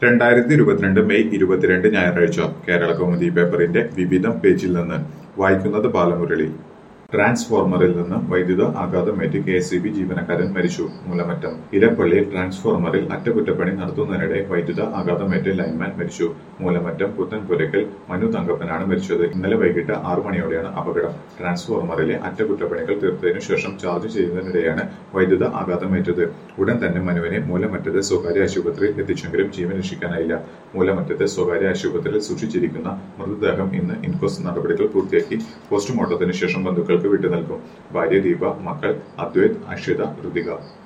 രണ്ടായിരത്തി ഇരുപത്തിരണ്ട് മെയ് ഇരുപത്തിരണ്ട് ഞായറാഴ്ച കേരള കൗമുദി പേപ്പറിന്റെ വിവിധം പേജിൽ നിന്ന് വായിക്കുന്നത് ബാലമുരളി ട്രാൻസ്ഫോർമറിൽ നിന്ന് വൈദ്യുത ആഘാതമേറ്റ് കെ എസ് ബി ജീവനക്കാരൻ മരിച്ചു മൂലമറ്റം ഇലപ്പള്ളിയിൽ ട്രാൻസ്ഫോർമറിൽ അറ്റകുറ്റപ്പണി നടത്തുന്നതിനിടെ വൈദ്യുത ആഘാതമേറ്റ് ലൈൻമാൻ മരിച്ചു മൂലമറ്റം പുത്തൻപുരയ്ക്കൽ മനു തങ്കപ്പനാണ് മരിച്ചത് ഇന്നലെ വൈകിട്ട് ആറു മണിയോടെയാണ് അപകടം ട്രാൻസ്ഫോർമറിലെ അറ്റകുറ്റപ്പണികൾ തീർത്തതിനു ശേഷം ചാർജ് ചെയ്യുന്നതിനിടെയാണ് വൈദ്യുത ആഘാതമേറ്റത് ഉടൻ തന്നെ മനുവിനെ മൂലമറ്റത്തെ സ്വകാര്യ ആശുപത്രിയിൽ എത്തിച്ചെങ്കിലും ജീവൻ രക്ഷിക്കാനായില്ല മൂലമറ്റത്തെ സ്വകാര്യ ആശുപത്രിയിൽ സൂക്ഷിച്ചിരിക്കുന്ന മൃതദേഹം ഇന്ന് ഇൻക്വസ്റ്റ് നടപടികൾ പൂർത്തിയാക്കി പോസ്റ്റ്മോർട്ടത്തിന് ശേഷം ബന്ധുക്കൾക്ക് വിട്ടു നൽകും ഭാര്യ ദീപ മക്കൾ അദ്വൈത് അക്ഷിത ഋതിക